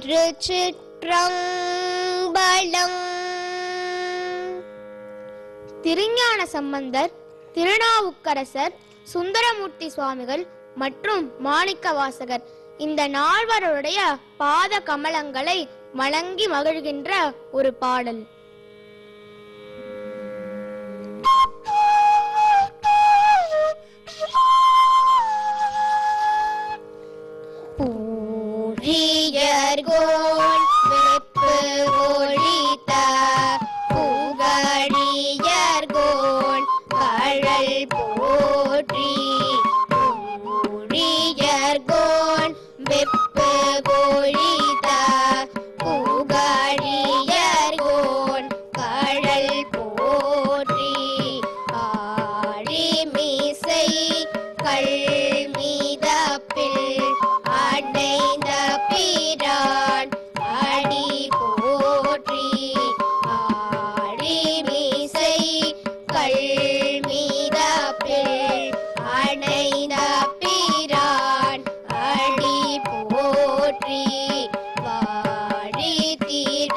திருச்சிற்றம்பலம் திருஞான சம்பந்தர் திருநாவுக்கரசர் சுந்தரமூர்த்தி சுவாமிகள் மற்றும் மாணிக்க வாசகர் இந்த நால்வருடைய பாத கமலங்களை வணங்கி மகிழ்கின்ற ஒரு பாடல் பூழியர்கோன் வெப்பு ஒழித்த புகழியர்கோன் கழல் போற்றி பூழியர்கோன் வெப்பு ஒழித்த புகழியர்கோன் கழல் போற்றி ஆழிமிசை கல்மிதப்பில் அடைந்த பிரான் அடி போற்றி ஆழிமிசை கல்மிதப்பில் அடைந்த பிரான் அடி போற்றி வாழி திரு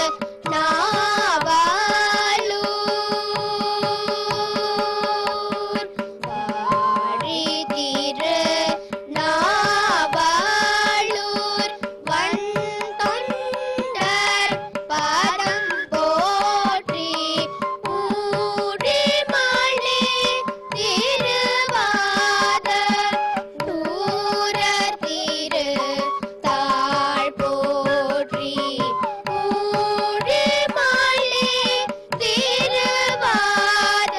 நாவாலூர் வாழி திரு நாவாலூர் வன் தொண்டர் பதம் போற்றி ஊழிமணி திருவாத தூரர் திரு தாழ் போற்றி ஊழிமணி திருவாத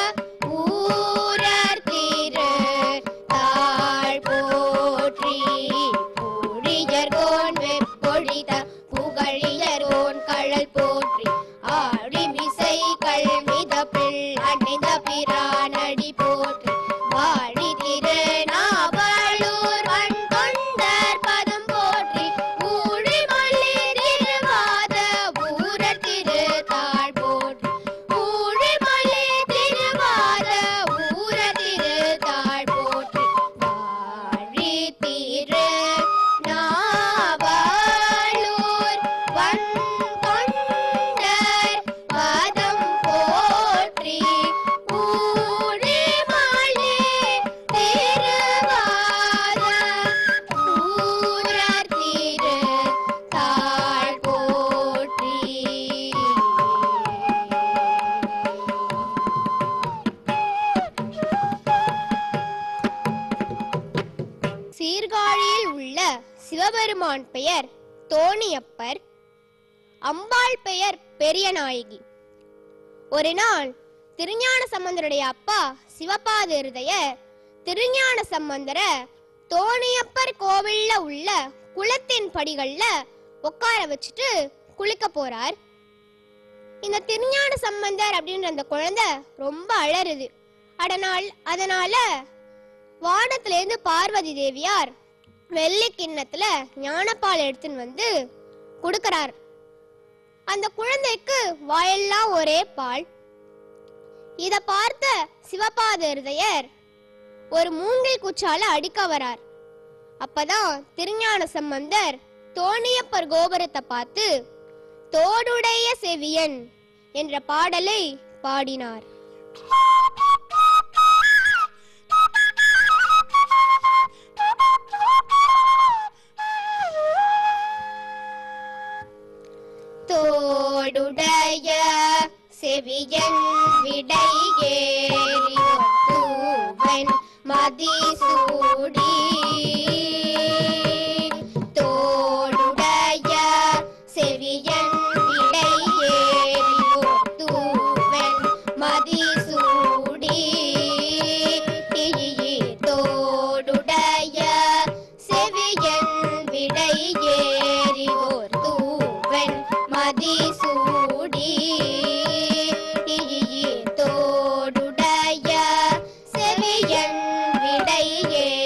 ஊரர் திரு தாழ் போற்றி ஊழியர்கோன் வெப்பொழித புகழியர்கோன் கழல் போற்றி ஆழிமிசை கல்மிதப்பில் அணிந்த பிரானடி போற்றி வாழி திரு நாவலூர் வன் தொண்டர் பதம் போற்றி ஊழிமல்லி திருவாத ஊரர் திரு தாழ் போற்றி ஊழிமல்லி திருவாத ஊரர் திரு தாழ் போற்றி வாழி திரு நாவலூர் வன் தொண்டர் பதம் போற்றி ஊழிமல்லி திருவாத ஊரர் திரு தாழ் போற்றி சீர்காழியில் உள்ள சிவபெருமான் பெயர் தோணியப்பர் அம்பாள் பெயர் பெரியநாயகி ஒரு நாள் திருஞான சம்பந்தருடைய அப்பா சிவபாத இருதயர் திருஞான சம்பந்தர தோணியப்பர் கோவில்ல உள்ள குளத்தின் படிகள்ல உட்கார வச்சுட்டு குளிக்க போறார் இந்த திருஞான சம்பந்தர் அப்படின்ற அந்த குழந்தை ரொம்ப அழறுது அதனால் அதனால வானத்துல இருந்து பார்வதி தேவியார் வெள்ளி கிண்ணத்துல ஞானப்பால் எடுத்துன்னு வந்து கொடுக்கறார் அந்த குழந்தைக்கு வாயெல்லாம் ஒரே பால் இத பார்த்த சிவபாத இருதயர் ஒரு மூங்கில் குச்சால அடிக்க வரார் அப்பதான் திருஞான சம்பந்தர் தோணியப்பர் கோபுரத்தை பார்த்து தோடுடைய செவியன் என்ற பாடலை பாடினார் தோடுடைய செவியன் விடை ஏறி தூவன் மதிசூடி தோடுடைய செவியன் விடை ஏறி தூவன் மதிசூடி தோடுடைய செவியன் விடை ஏறி ஓர் தூவன் மதிசூடி தோடுடைய செவியன் விடை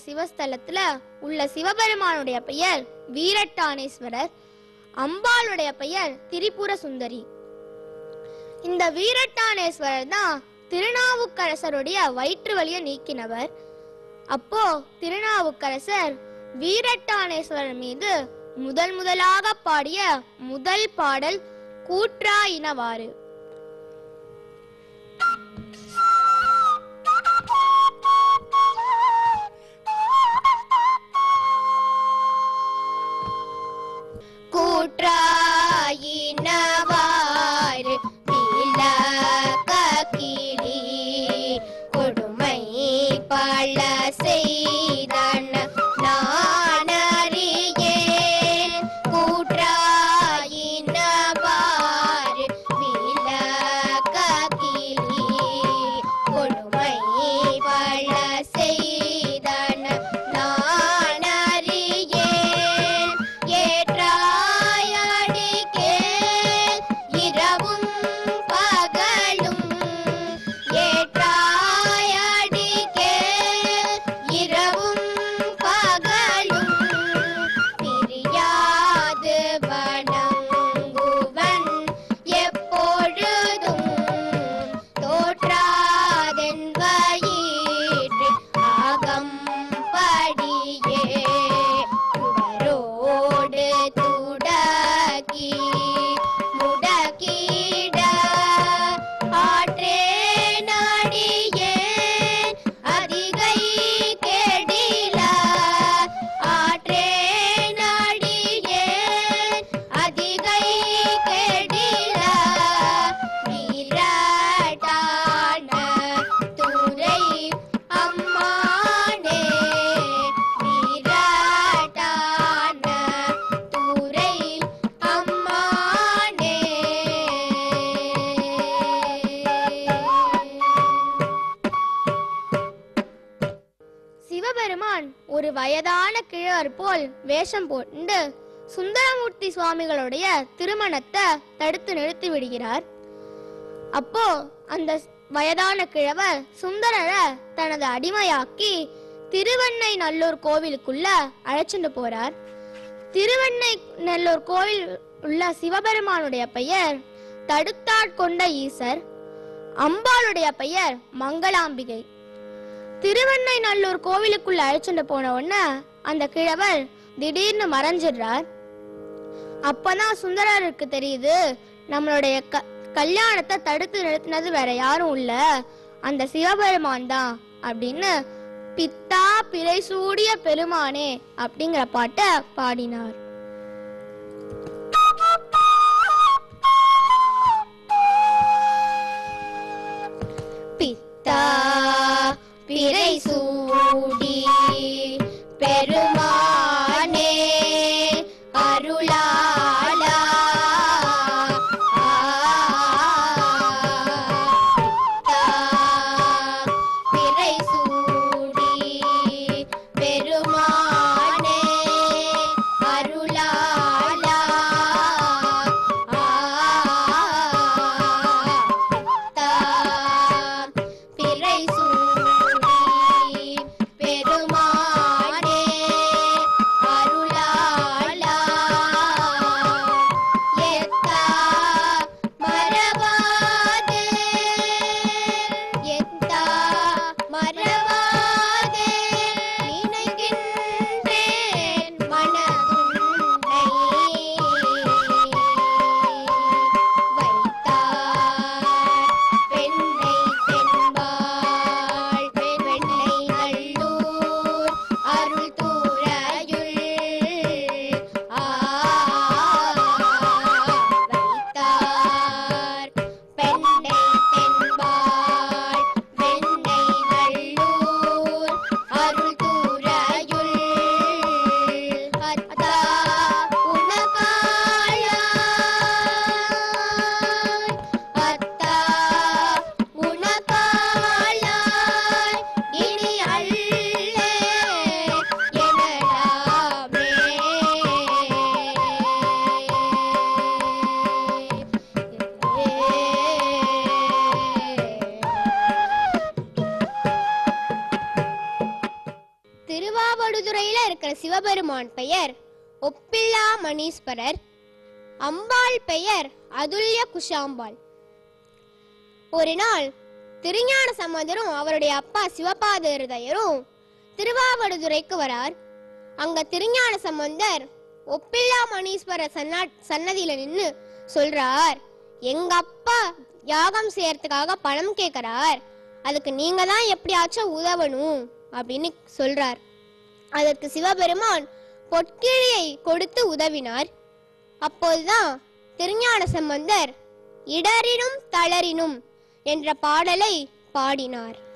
சிவஸ்தலத்துல உள்ள சிவபெருமானுடைய பெயர் வீரட்டானேஸ்வரர் அம்பாளுடைய பெயர் திரிபுர சுந்தரி இந்த வீரட்டானேஸ்வரர் தான் திருநாவுக்கரசருடைய வயிற்று வலியை நீக்கினவர் அப்போ திருநாவுக்கரசர் வீரட்டானேஸ்வரர் மீது முதல் முதலாக பாடிய முதல் பாடல் கூற்றாயினவாறு கூற்றாயினவாறு விளக்க கிளி கொடுமை பல செய்தன நானறியேன் கூற்றாயினவாறு விளக்க கிளி கொடுமை பல செய்தன நானறியேன் ஏற்றாயடிக்கே இரவும் பகலும் ஏற்றாயடிக்கே இரவும் பகலும் பிரியாது வணங்குவன் எப்பொழுதும் தோற்றாதென் வயிற்று அகம்படியே உடரோடு துடக்கி முடக்கிட ஆற்றேன் அடியேன் அதிகை கெடில ஆற்றேன் அடியேன் அதிகை கெடில வீரட்டான துறை அம்மானே வீரட்டான துறை அம்மானே சிவபெருமான் ஒரு வயதான கிழவர் போல் வேஷம் போட்டு சுந்தரமூர்த்தி சுவாமிகளுடைய திருமணத்தை தடுத்து நிறுத்தி விடுகிறார் அப்போ அந்த வயதான கிழவர் சுந்தரரை தனது அடிமையாக்கி திருவண்ணை நல்லூர் கோவிலுக்குள்ள அழைச்சிட்டு போறார் திருவண்ணை நல்லூர் கோவில் உள்ள சிவபெருமானுடைய பெயர் தடுத்தாட்கொண்ட ஈசர் அம்பாளுடைய பெயர் மங்களாம்பிகை திருவண்ணை நல்லூர் கோவிலுக்குள்ள அழைச்சிட்டு போன உடனே அந்த கிழவர் திடீர்னு மறைஞ்சிடுறார் அப்பதான் சுந்தரருக்கு தெரியுது நம்மளுடைய க கல்யாணத்தை தடுத்து நிறுத்தினது வேற யாரும் இல்ல அந்த சிவபெருமான் தான் அப்படின்னு பித்தா பிறை சூடிய பெருமானே அப்படிங்கிற பாட்டை பாடினார் பித்தா பிறை சூடி பெருமானே அருளாளா பித்தா பிறை சூடி பெருமானே அருளாளா பித்தா பிறை சூடி பெருமானே திருவாவடுதுறையில இருக்கிற சிவபெருமான் பெயர் ஒப்பில்லா மணீஸ்வரர் அம்பாள் பெயர் அதுல்ய குஷாம்பாள் ஒரு நாள் திருஞான சம்பந்தரும் அவருடைய அப்பா சிவபாத இருதயரும் திருவாவடுதுறைக்கு வரார் அங்க திருஞான சம்பந்தர் ஒப்பில்லா மணீஸ்வரர் சன்னா சன்னதியில நின்னு சொல்றார் எங்க அப்பா யாகம் செய்யறதுக்காக பணம் கேட்கிறார் அதுக்கு நீங்க தான் எப்படியாச்சும் உதவணும் அப்படின்னு சொல்றார் அதற்கு சிவபெருமான் பொற்கிழியை கொடுத்து உதவினார் அப்போதுதான் திருஞான சம்பந்தர் இடரினும் தளரினும் என்ற பாடலை பாடினார்